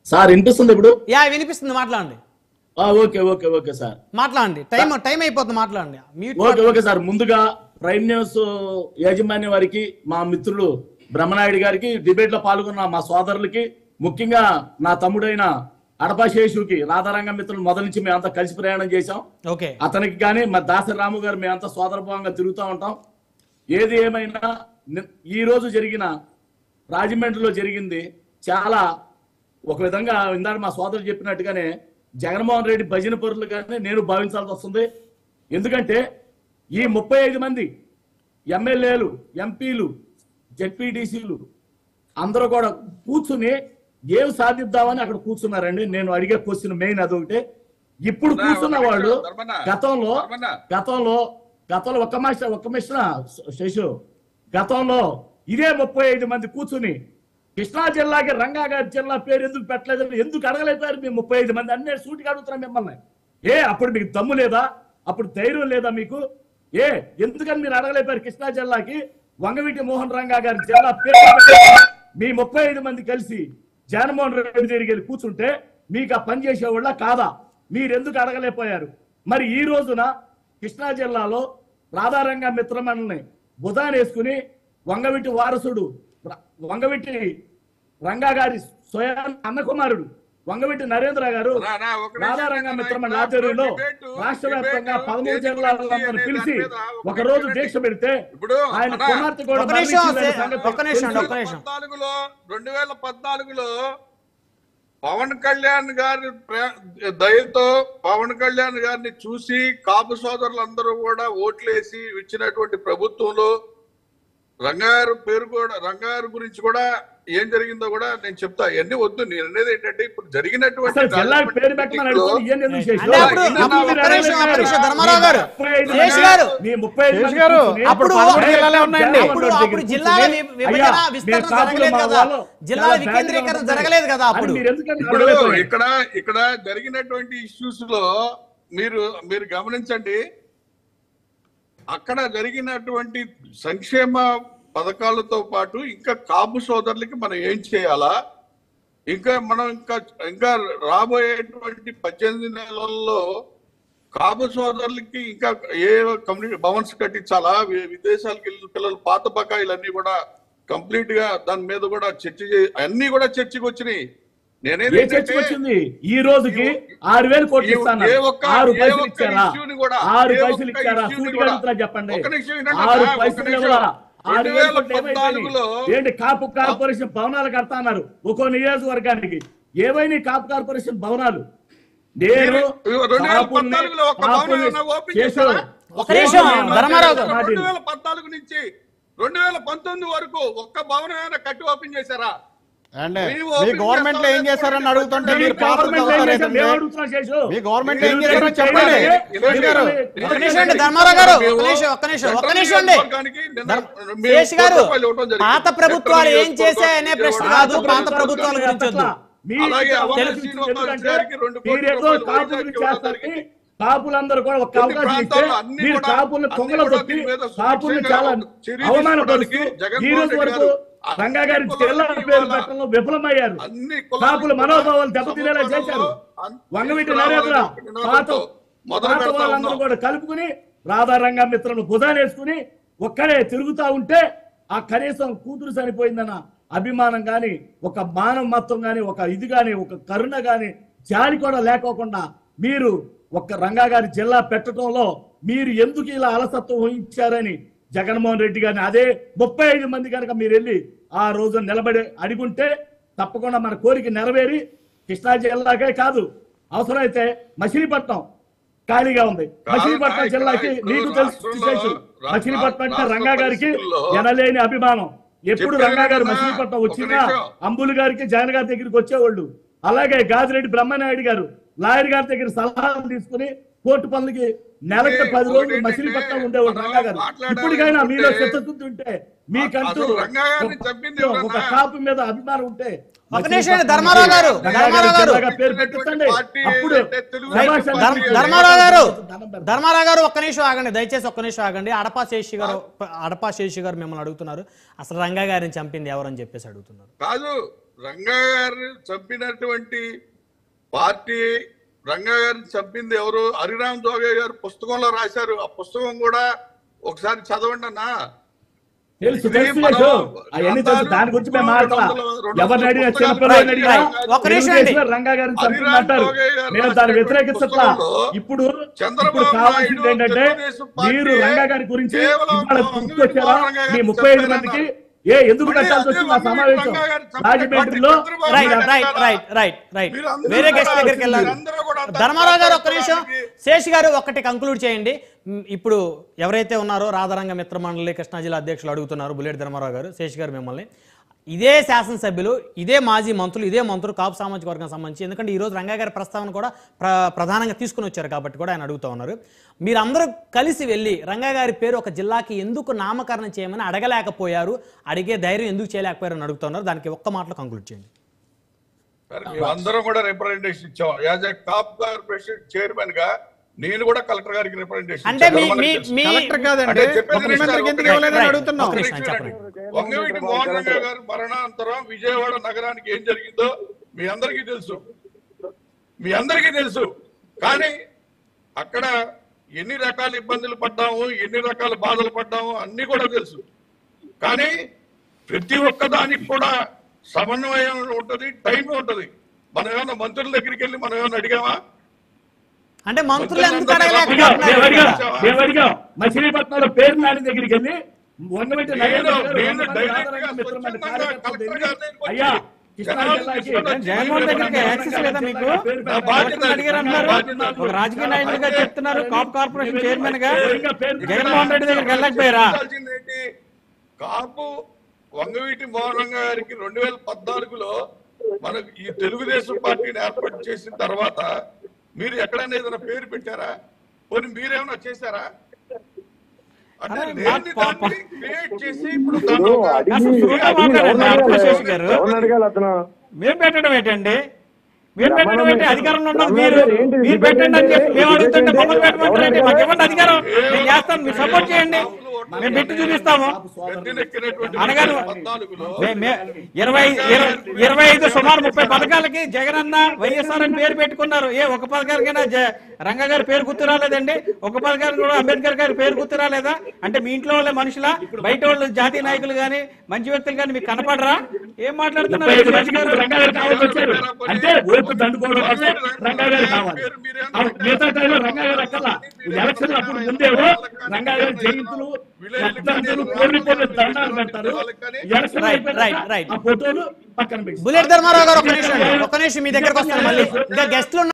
Sir వినిపిస్తుంది ఇప్పుడు yeah వినిపిస్తుంది మాట్లాడండి ఆ, ఓకే ఓకే ఓకే సార్ మాట్లాడండి టైం టైం అయిపోతుంది మాట్లాడండి మ్యూట్ ఓకే ఓకే సార్ ముందుగా ప్రైమ్ న్యూస్ యాజమాన్య వారికి మా మిత్రులు బ్రహ్మనాయుడు గారికి డిబేట్ లో పాల్గొన్న మా సోదరులకి ముఖ్యంగా నా తమ్ముడైన అడపాశేషుకి రాధారంగ మిత్రులు మొదటి నుంచి మేమంతా కలిసి ప్రయాణం చేశాం ఓకే అతనికి కానీ మా దాసరి రాము గారు మేమంతా సోదరభావంగా తిరుగుతూ ఉంటాం ఏది ఏమైనా ని- ఈ రోజు జరిగిన రాజమండ్రిలో జరిగింది చాలా ఒక విధంగా ఇందాక మా సోదరులు చెప్పినట్టుగానే జగన్మోహన్ రెడ్డి భజన పరులుగానే నేను భావించాల్సి వస్తుంది ఎందుకంటే ఈ ముప్పై ఐదు మంది ఎమ్మెల్యేలు ఎంపీలు జెడ్పీటీసీలు అందరూ కూడా కూర్చుని ఏం సాధిద్దామని అక్కడ కూర్చున్నారండి నేను అడిగే క్వశ్చన్ మెయిన్ అదొకటి ఇప్పుడు ధర్మన్న, కూర్చున్న ఒక వాళ్ళు నిమిషం, ధర్మన్న. గతంలో ధర్మన్న. గతంలో గతంలో ఒక్క మాస్ట ఒక్క మిశ్ర శశు గతంలో ఇదే ముప్పై ఐదు మంది కూర్చుని కృష్ణా జిల్లాకి రంగా గారి జిల్లా పేరు ఎందుకు పెట్టలేదని ఎందుకు అడగలేపారు మేము ముప్పై ఐదు మంది అన్నీ సూటిగా అడుగుతున్నాం మిమ్మల్ని ఏ అప్పుడు మీకు దమ్ము లేదా అప్పుడు ధైర్యం లేదా మీకు ఏ ఎందుకని మీరు అడగలేపారు కృష్ణా జిల్లాకి వంగవీటి మోహన్ రంగా గారి జిల్లా పేరు పెట్టలేదు. మీ ముప్పై ఐదు మంది కలిసి జగన్మోహన్ రెడ్డి దగ్గరికి వెళ్ళి కూర్చుంటే మీకు ఆ పని చేసేవాళ్ళ కాదా మీరు ఎందుకు అడగలేకపోయారు మరి ఈ రోజున కృష్ణా జిల్లాలో రాధారంగ మిత్రమణుల్ని బుధాన్ వేసుకుని వంగవీటి వారసుడు ర- వంగవీటి రంగా గారి స్వయం అన్నకుమారుడు వంగవీటి నరేంద్ర గారు నా, నా, ఒక నిమిషం రాధారంగ నేను మిత్రమణి ఇక్కడ ఆధ్వర్యంలో డిబేట్, రాష్ట్ర వ్యాప్తంగా డిబేట్, పదమూడు దేశ జిల్లాలందరూ గురించి పిలిచి అనే దాని మీద ఒక రోజు ఒక దీక్ష పెడితే ఇప్పుడు ఆయన అన్నా, కుమార్తె కూడా ఒక నిమిషం, మరణించిందనే సే- సంగతి ఒక్క నిమిషం, తెలుసు. ఒక్క నిమిషం. పద్నాలుగులో రెండు వేల పద్నాలుగులో పవన్ కళ్యాణ్ గారి ప్రే- దయతో పవన్ కళ్యాణ్ గారిని చూసి కాపు సోదరులందరూ కూడా ఓట్లేసి ఇచ్చినటువంటి ప్రభుత్వంలో రంగారు పేరు కూడా రంగారు గురించి కూడా ఏం జరిగిందో కూడా నేను చెప్తా ఇవన్నీ వద్దు నేను అనేది ఏంటంటే ఇప్పుడు జరిగినటువంటి అసలు జిల్లా రాజమండ్రి పేరు పెట్టమని మీటింగ్లో అడుగుతుంది ఇవన్నీ ఎందుకు చేసావు? అంటే అప్పుడు ఇందా అప్పుడు ఒక్క ఒక్క నిమిషం, ఒక్క నిమిషం, ధర్మారావు గారు ముప్పై ఐదు శేష్ మంది- గారు మీ ముప్పై ఐదు శేష్ మంది గారు, కూర్చుని అప్పుడు పదమూడు జిల్లాలే ఉన్నాయండి. అప్పుడు జగన్మోహన్ అప్పుడు రెడ్డి జిల్లాల కూర్చుని, వి- విభజన అయ్యా, విస్తరణ మీరు కాపులు జరగలేదు మా కదా వాళ్ళు జిల్లాల చాలా వికేంద్రీకరణ బ్యాడ్గా ఉంటుంది. జరగలేదు కదా అని అప్పుడు మీరు ఎందుకని ఇప్పుడు అడగలేకపోయారు? ఇక్కడ ఇక్కడ జరిగినటువంటి ఇష్యూస్ లో మీరు మీరు గమనించండి అక్కడ జరిగినటువంటి సంక్షేమ పథకాలతో పాటు ఇంకా కాపు సోదరులకి మనం ఏం చేయాలా ఇంకా మనం ఇంకా ఇంకా రాబోయేటువంటి పద్దెనిమిది నెలల్లో కాపు సోదరులకి ఇంకా ఏ కమ్యూనిటీ భవన్స్ కట్టించాలా వి- విదేశాలకు వెళ్ళిన పిల్లలు పాత బకాయిలన్నీ కూడా కంప్లీట్ గా దాని మీద కూడా చర్చ చే- అన్ని కూడా చర్చకి వచ్చినాయి నేనేది ఏ చర్చ వచ్చింది ఈ రోజుకి ఆరు వేలు కోట్లు ఏ- ఇస్తాను ఏ ఒక్క- ఆరు ఏ పైసలు ఒక్క ఇచ్చారా ఇష్యూని కూడా, ఆరు ఏ పైసలు ఒక్క ఇచ్చారా ఇష్యూని సూటిగా కూడా. అడుగుతున్నా చెప్పండి ఒక్క నిమిషం వినండి ఆరు అన్నా, ఒక్క పైసలు నిమిషం. ఇవ్వరా? ఆరు రెండు వేల వేల కోట్లు ఏమైపోయినాయి? పద్నాలుగులో ఏంటి కాపు కార్పొరేషన్ భవనాలు కడతాన్నారు ఒక్కో నియోజకవర్గానికి ఏవైనా కాపు కార్పొరేషన్ భవనాలు నేను మీరు రెండు వేల కాపుల్ని- పద్నాలుగులో ఒక భవనం కాపుల్ని ఏమైనా ఓపెన్ చేశాను. చేశారా? ఒక నిమిషం, నేను ధర్మారావు గారు. రెండు వేల పద్నాలుగు నుంచి రెండు వేల పంతొమ్మిది వరకు ఒక్క భవనం ఏమైనా కట్టి ఓపెన్ చేశారా అండి మీ మీ ఓపెన్ గవర్నమెంట్ లో ఏం చేస్తారా? చేశారని అడుగుతుంటే మీ మీరు పాత్ర గవర్నమెంట్ ఏం చదువుతారు చేశారు? ఏంటండి? మేము అడుగుతున్నాం శేషు. మీ గవర్నమెంట్ ఏం మీరు చేశారో చేయండి. చెప్పండి ఇరవై గారు. ఒక్క నిమిషం అండి ధర్మారావు గారు ఒక్క నిమిషం ఒక్క నిమిషం ఒక్క నిమిషం అండి శేష్ గారు పాత ప్రభుత్వాలు ఏం చేశాయనే ప్రశ్న కాదు పాత ప్రభుత్వాల గురించి వద్దు మీకు అలాగే అవార్డు తెలుసు శ్రీనివాసరావు ఎందుకంటే గారికి రెండు కోట్ల మీరేదో రూపాయలు కాపుల వైజాగ్కి గురించి ఇవ్వడం చేస్తారని జరిగింది. కాపులందరూ కూడా ఒక కొన్ని అవకాశం ఇస్తే ప్రాంతాల్లో అన్ని మీరు కూడా- కాపుల్ని అన్ని పొంగల కూడా తొక్కి దీని మీద కాపుల్ని సుభిక్షంగా చాలా చర్య అవమానపరుస్తూ తీసుకోవడానికి జగన్మోహన్ ఈ రోజు రెడ్డి వరకు గారు రంగా గారి అన్ని జిల్లా కులాలకి పేరు ఇవాళ పెట్టడంలో విఫలమయ్యారు అన్ని కులాలకి కాపుల కూడా మనోభావాలు దెబ్బతినేలా చేశారు అన్ని వంగవీటి తీసుకురావాలని నరేంద్ర ఒక పాత నినాదంతో మొదలు పాత పెడతా వాళ్ళందరూ ఉన్నాం. కూడా కలుపుకుని రాధారంగ మిత్రులను భుజానేసుకుని ఒక్కడే తిరుగుతా ఉంటే ఆ కనీసం కూతురు చనిపోయిందన్న అభిమానం గాని ఒక మానవత్వం గాని ఒక ఇది గాని ఒక కరుణ గాని జాలి కూడా లేకోకుండా మీరు ఒక్క రంగా గారి జిల్లా పెట్టడంలో మీరు ఎందుకు ఇలా అలసత్వం వహించారని జగన్మోహన్ రెడ్డి గారిని అదే ముప్పై ఐదు మంది కనుక మీరు వెళ్ళి ఆ రోజు నిలబడి అడిగుంటే తప్పకుండా మన కోరిక నెరవేరి కృష్ణా జిల్లాకే కాదు అవసరమైతే మచిలీపట్నం ఖాళీగా ఉంది మచిలీపట్నం ఇక్కడ- జిల్లాకి ఇప్పుడు నీకు తెలుసు రాష్ట్రంలో- శేషు. రా- మచిలీపట్నం అంటే రాష్ట్ర రంగా గారికి పరిస్థితుల్లో ఎనలేని అభిమానం ఎప్పుడు చెప్పాను రంగా గారు కదా, మచిలీపట్నం ఒక వచ్చినా నిమిషం. అంబులు గారికి జగన్ గారి దగ్గరికి వచ్చేవాళ్ళు అలాగే గాదిరెడ్డి బ్రహ్మనాయుడు గారు లాయర్ గారి దగ్గర సలహాలు తీసుకుని కోర్టు పనులకి నెలకు ఒకటి- పది రోజులు ఒకటి మచిలీపట్నం ఏంటంటే ఉండేవాళ్ళు మనం రంగా గారు మాట్లాడాలి ఇప్పటికైనా మీలో అనుకుంటే చిత్తశుద్ధి ఉంటే మీకంటూ అసలు రంగా గారిని చెప్పింది ఒక- ఒక ఎవరన్నా? కాపు మీద అభిమానం ఉంటే ఒక నిమిషం అండి, ధర్మారావు గారు, రంగా ధర్మారావు గారు. జిల్లాగా పేరు పెట్టించండి పార్టీ అప్పుడు అంటే తెలుగు రైట్. పార్టీ ధర్మ- అంటే ధర్మారావు గారు దండం పెడతాం. ధర్మారావు గారు ఒక్క నిమిషం ఆగండి దయచేసి ఒక్క నిమిషం ఆగండి అడపా శేషి గారు అడపా శేషి గారు మిమ్మల్ని అడుగుతున్నారు అసలు రంగా గారిని చంపింది ఎవరని చెప్పేసి అడుగుతున్నారు కాదు రంగా గారు చంపినటువంటి పార్టీ రంగా గారిని చంపింది ఎవరు హరిరామ్ జోగే గారు పుస్తకంలో రాశారు ఆ పుస్తకం కూడా ఒకసారి చదవండి అన్నా తెలుసు ఇది తెలుసు మనం యశో. అవన్నీ తెలుసు దాని గురించి మేము మాట్లాడాల ఎవరిని అడిగినా చిన్నపిల్లలు అడిగినా ఒక్క నిమిషం అండి. తెలుగుదేశం రంగా గారిని చంపిందంటారు నేను దాన్ని వ్యతిరేకించట్లా ఇప్పుడు ఇప్పుడు చంద్రబాబు కావాల్సింది నాయుడు ఏంటంటే తెలుగుదేశం పార్టీ మీరు రంగా గారి గురించి కేవలం ఇవాళ గుర్తొచ్చారా రంగా గారిని మీ ముప్పై ఐదు చంపారన్నారు. మందికి ఏ ఎందుకు మళ్ళీ కట్టాల్సి వచ్చింది ఆ అదే సమావేశం రంగా గారిని చంపిన రాజమండ్రిలో చంద్రబాబు రైట్ నాయుడు రైట్ కదా. రైట్ రైట్ రైట్ మీరందరూ వేరే గెస్ట్ కూడా దగ్గరికి వెళ్ళాలి మీరందరూ కూడా ధర్మారావు గారు ఒక్క నిమిషం దానికి శేష్ గారు ఒక్కటి కంక్లూడ్ చేయండి మ్, ఇప్పుడు ఎవరైతే ఉన్నారో రాధారంగ మిత్ర మండలి కృష్ణా జిల్లా అధ్యక్షులు అడుగుతున్నారు బుల్లెట్ ధర్మారావు గారు శేష్ గారు మిమ్మల్ని ఇదే శాసనసభ్యులు ఇదే మాజీ మంత్రులు ఇదే మంత్రులు కాపు సామాజిక వర్గం సంబంధించి ఎందుకంటే ఈ రోజు రంగా గారి ప్రస్తావన కూడా ప్ర ప్రధానంగా తీసుకుని వచ్చారు కాబట్టి కూడా ఆయన అడుగుతూ ఉన్నారు మీరందరూ కలిసి వెళ్ళి రంగా గారి పేరు ఒక జిల్లాకి ఎందుకు నామకరణం చేయమని అడగలేకపోయారు అడిగే ధైర్యం ఎందుకు చేయలేకపోయారు అని అడుగుతున్నారు దానికి ఒక్క మాటలో కంక్లూడ్ చేయండి సరే, మేమందరం కూడా రిప్రజెంటేషన్ ఇచ్చాం as a Kapu corporation chairman గా నేను కూడా కలెక్టర్ గారికి రిప్రజెంటేషన్ అంటే మీ మీ మీ కలెక్టర్ కాదండి అంటే చెప్పేది ముఖ్యమంత్రికి నిమిషాలు, ఎందుకు ఒక్క ఇవ్వలేదని నిమిషం. అడుగుతున్నాం ఒక్క నిమిషం. చెప్పండి. వంగవీటి మోహన్ రంగా గారు మరణాంతరం విజయవాడ నగరానికి ఏం జరిగిందో మీ అందరికీ తెలుసు మీ అందరికీ తెలుసు కానీ అక్కడ ఎన్ని రకాల ఇబ్బందులు పడ్డాము ఎన్ని రకాల బాధలు పడ్డాము అన్ని కూడా తెలుసు కానీ ప్రతి ఒక్క దానికి కూడా సమన్వయం ఉంటది టైం ఉంటది మనం ఏమన్నా మంత్రుల దగ్గరికి వెళ్ళి మనం ఏమన్నా అడిగామా అంటే మంత్రులు ఎందుకు అడిగాం, మేము అడగలేకపోతున్నారు అడిగాం ఇక్కడ? మేము అడిగాం మచిలీపట్నంలో పేరు నాని దగ్గరికి వెళ్ళి వంగవీటి నేను- నరేంద్ర గారు నేను వంద మంది డైరెక్ట్ ఆదరణ గా మిత్రమండలి స్వచ్ఛందంగా కార్యకర్తలు కలెక్టర్ వెళ్ళి, గారి దగ్గరికి వచ్చి అయ్యా కృష్ణా జనాలు జిల్లాకి తీసుకొని జగన్మోహన్ దగ్గరికి యాక్సెస్ లేదా మీకు నా బాధ్యత అడిగారు అంటున్నారు ఒక రాజకీయ నాయకుడిగా చెప్తున్నారు కాప్ కార్పొరేషన్ చైర్మన్ గా జగన్మోహన్ రెడ్డి దగ్గరికి వెళ్ళకపోయారా చూడాల్సిందేంటి? కాపు వంగవీటి మోహన్ గారికి రెండు వేల పద్నాలుగులో మనకు ఈ తెలుగుదేశం పార్టీని ఏర్పాటు చేసిన తర్వాత మీరు ఎక్కడైనా ఏదైనా పేరు పెట్టారా పోనీ మీరేమైనా చేశారా అంటే అరే, లేని పా- పా- దాన్ని create చేసి ఇప్పుడు దాన్ని ఒక- అసలు సురేఖ మాట్లాడండి, అప్రిషియేషన్ గారు. ఎవరిని అడగాలి అతను మేము పెట్టడం ఏంటండి మీరు పెట్టడం ఏంటి రమణ అధికారంలో ఉన్నది రమణ మీరు గారు ఏంటి మీరు డిబేట్ పెట్టండి అని చెప్పి మేము ఏంటి? అడుగుతుంటే డిబేట్ మమ్మల్ని ఏంటి? పెట్టమంటారు ఏంటి? ఎవరు మాకు ఇవ్వండి అధికారం అడగాలి? మేము చేస్తాం మీరు సపోర్ట్ చేయండి మేము పెట్టి చూపిస్తాము గద్దెనెక్కినటువంటి అనగాను. పద్నాలుగులో మే- మే- ఇరవై ఇరవై- ఇరవై ఐదు సుమారు ముప్పై పథకాలకి జగనన్న వైఎస్ఆర్ అని పేరు పెట్టుకున్నారు ఏ ఒక పథకానికైనా జ- రంగ గారి పేరు గుర్తు రాలేదండి ఒక పథకానికి కూడా అంబేద్కర్ గారి పేరు గుర్తు రాలేదా అంటే మీ ఇంట్లో వాళ్ళే మనుషులా బయట వాళ్ళు జాతీయ నాయకులు గాని మంచి వ్యక్తులు గాని మీకు కనపడరా ఏం మాట్లాడుతున్నారు ముప్పై ఐదు శేష్ మందికి గారు? రంగా గారు కావాల్సి వచ్చారు అంటే ఓట్లు దండుకోవడం కోసం రంగా గారు కావాలి ఆ మిగతా టైంలో రంగా గారు అక్కల ఎలక్షన్ అప్పుడు ముందేమో రంగా గారి జయంతులు వర్ధంతులు కోడి పోటీ దండాలు పెడతారు ఎలక్షన్ Right, అయిపోయినాక right, right. ఆ ఫోటోలు పక్కన పెట్టి బుల్లెట్ ధర్మారావు గారు ఒక్క నిమిషం ఒక్క నిమిషం మీ దగ్గరకు వస్తాను మళ్ళీ ఇంకా గెస్ట్లు